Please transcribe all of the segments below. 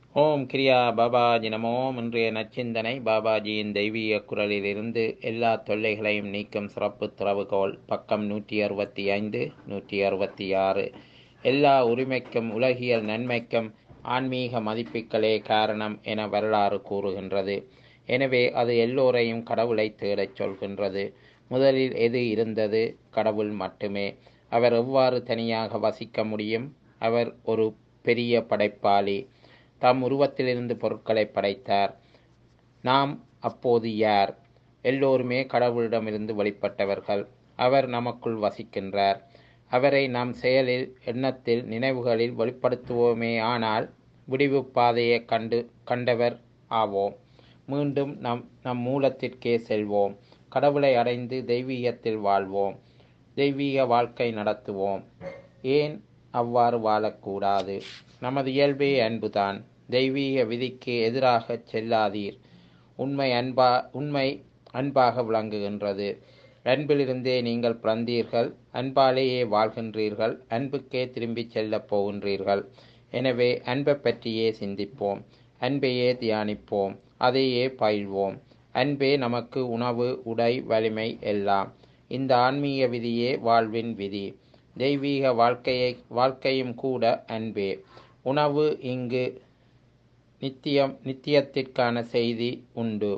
ஓம் கிரியா பாபாஜி நமோம் இன்றைய நச்சிந்தனை பாபாஜியின் தெய்வீக குரலிலிருந்து எல்லா தொல்லைகளையும் நீக்கும் சிறப்பு திறவுகோல் பக்கம் நூற்றி அறுபத்தி ஐந்து நூற்றி அறுபத்தி ஆறு எல்லா உரிமைக்கும் உலகியல் நன்மைக்கும் ஆன்மீக மதிப்புகளே காரணம் என வரலாறு கூறுகின்றது எனவே அது எல்லோரையும் கடவுளை தேடச் சொல்கின்றது முதலில் எது இருந்தது கடவுள் மட்டுமே அவர் எவ்வாறு தனியாக வசிக்க முடியும் அவர் ஒரு பெரிய படைப்பாளி தம் உருவத்திலிருந்து பொருட்களை படைத்தார் நாம் அப்போது யார் எல்லோருமே கடவுளிடமிருந்து வெளிப்பட்டவர்கள் அவர் நமக்குள் வசிக்கின்றார் அவரை நம் செயலில் எண்ணத்தில் நினைவுகளில் வெளிப்படுத்துவோமே ஆனால் விடிவு பாதையை கண்டு கண்டவர் ஆவோம் மீண்டும் நம் நம் மூலத்திற்கே செல்வோம் கடவுளை அடைந்து தெய்வீகத்தில் வாழ்வோம் தெய்வீக வாழ்க்கை நடத்துவோம் ஏன் அவ்வாறு வாழக்கூடாது நமது இயல்பே அன்புதான் தெய்வீக விதிக்கு எதிராக செல்லாதீர் உண்மை அன்பா உண்மை அன்பாக விளங்குகின்றது அன்பிலிருந்தே நீங்கள் பிறந்தீர்கள் அன்பாலேயே வாழ்கின்றீர்கள் அன்புக்கே திரும்பிச் செல்லப் போகின்றீர்கள் எனவே அன்பை பற்றியே சிந்திப்போம் அன்பையே தியானிப்போம் அதையே பயில்வோம் அன்பே நமக்கு உணவு உடை வலிமை எல்லாம் இந்த ஆன்மீக விதியே வாழ்வின் விதி தெய்வீக வாழ்க்கையை வாழ்க்கையும் கூட அன்பே உணவு இங்கு நித்தியம் நித்தியத்திற்கான செய்தி உண்டு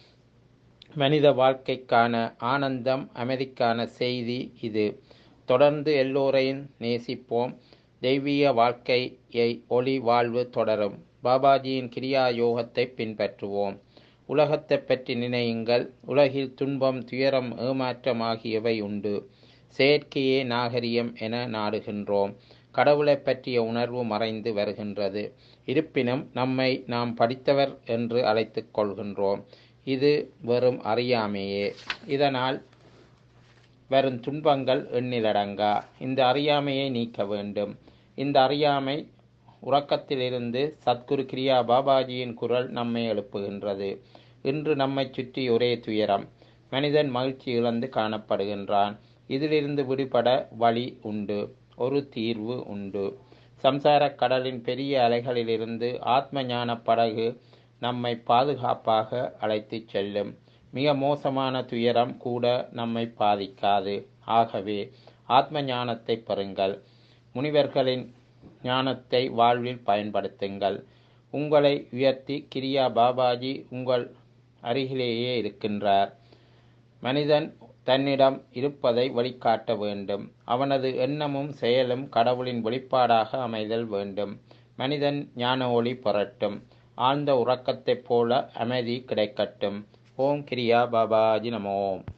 மனித வாழ்க்கைக்கான ஆனந்தம் அமைதிக்கான செய்தி இது தொடர்ந்து எல்லோரையும் நேசிப்போம் தெய்வீக வாழ்க்கையை ஒளி வாழ்வு தொடரும் பாபாஜியின் கிரியா யோகத்தை பின்பற்றுவோம் உலகத்தை பற்றி நினையுங்கள் உலகில் துன்பம் துயரம் ஏமாற்றம் ஆகியவை உண்டு செயற்கையே நாகரியம் என நாடுகின்றோம் கடவுளை பற்றிய உணர்வு மறைந்து வருகின்றது இருப்பினும் நம்மை நாம் படித்தவர் என்று அழைத்து கொள்கின்றோம் இது வெறும் அறியாமையே இதனால் வரும் துன்பங்கள் எண்ணிலடங்கா இந்த அறியாமையை நீக்க வேண்டும் இந்த அறியாமை உறக்கத்திலிருந்து சத்குரு கிரியா பாபாஜியின் குரல் நம்மை எழுப்புகின்றது இன்று நம்மை சுற்றி ஒரே துயரம் மனிதன் மகிழ்ச்சி இழந்து காணப்படுகின்றான் இதிலிருந்து விடுபட வழி உண்டு ஒரு தீர்வு உண்டு சம்சார கடலின் பெரிய அலைகளிலிருந்து ஆத்ம ஞான படகு நம்மை பாதுகாப்பாக அழைத்து செல்லும் மிக மோசமான துயரம் கூட நம்மை பாதிக்காது ஆகவே ஆத்ம ஞானத்தை பெறுங்கள் முனிவர்களின் ஞானத்தை வாழ்வில் பயன்படுத்துங்கள் உங்களை உயர்த்தி கிரியா பாபாஜி உங்கள் அருகிலேயே இருக்கின்றார் மனிதன் தன்னிடம் இருப்பதை வழிகாட்ட வேண்டும் அவனது எண்ணமும் செயலும் கடவுளின் வெளிப்பாடாக அமைதல் வேண்டும் மனிதன் ஞான ஒளி பெறட்டும் ஆழ்ந்த உறக்கத்தைப் போல அமைதி கிடைக்கட்டும் ஓம் கிரியா பாபாஜி நமோம்